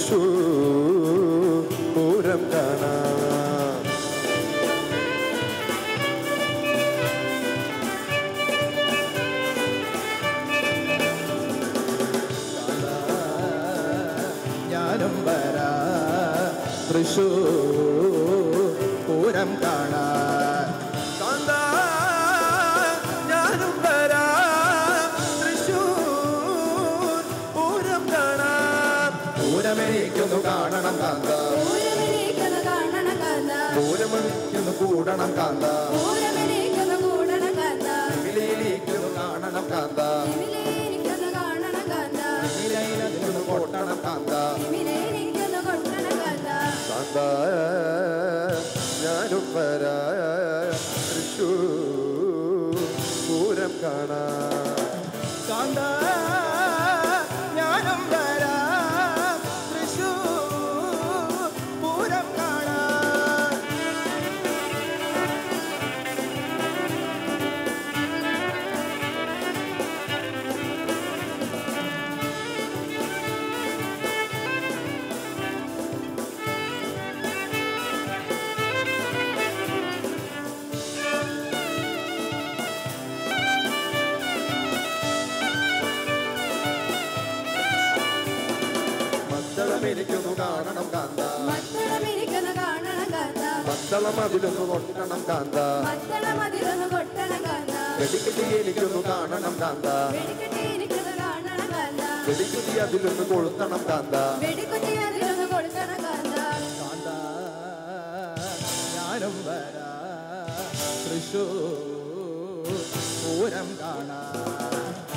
തൃശൂർ പൂരം കാണാം ഞാനും വരാ തൃശൂർ പൂരം കാണാൻ കാന്താ, ഞാനും വരാം തൃശൂർ പൂരം കാണാം പൂരമെനിക്കൊന്നു കാണണം കാന്ത പൂരമെനിക്കൊന്ന് കാണണം കാന്ത പൂരമെനിക്കൊന്നു കൂടണം കാന്ത പൂരമെനിക്കൊന്ന് കൂടണം കാന്ത ഇതിലേക്കൊന്നു കാണണം കാന്ത ഇതിലെനിക്കൊന്ന് കാണണം കാന്ത ഇതിലതിനൊന്നു കൊട്ടണം കാന്ത ഇതിലെനിക്കൊന്ന് കൊട്ടണം കാന്ത കാന്താ, ഞാനും വരാം തൃശൂർ പൂരം കാണാം കാന്ത ഞാനും വരാം തൃശൂർ പൂരം കാണാൻ മദ്ദളമെനിക്കൊന്നു കാണണം കാന്ത മത്തളമെനിക്കൊന്ന് കാണണം കാന്ത മദ്ദളം അതിലൊന്ന് കൊട്ടണം കാന്ത മത്തളം അതിലൊന്ന് കൊട്ടണം കാന്ത വെടിക്കെട്ടി എനിക്കൊന്ന് കാണണം കാന്ത വെടിക്കെട്ടി എനിക്കൊന്ന് കാണണം കാന്ത വെടിക്കുട്ടി അതിലൊന്ന് കൊളുത്തണം കാന്ത വെടിക്കുട്ടി അതിലൊന്ന് കൊടുക്കണം കാന്ത കാന്ത ഞാനും വരാ തൃശൂർ പൂരം കാണാൻ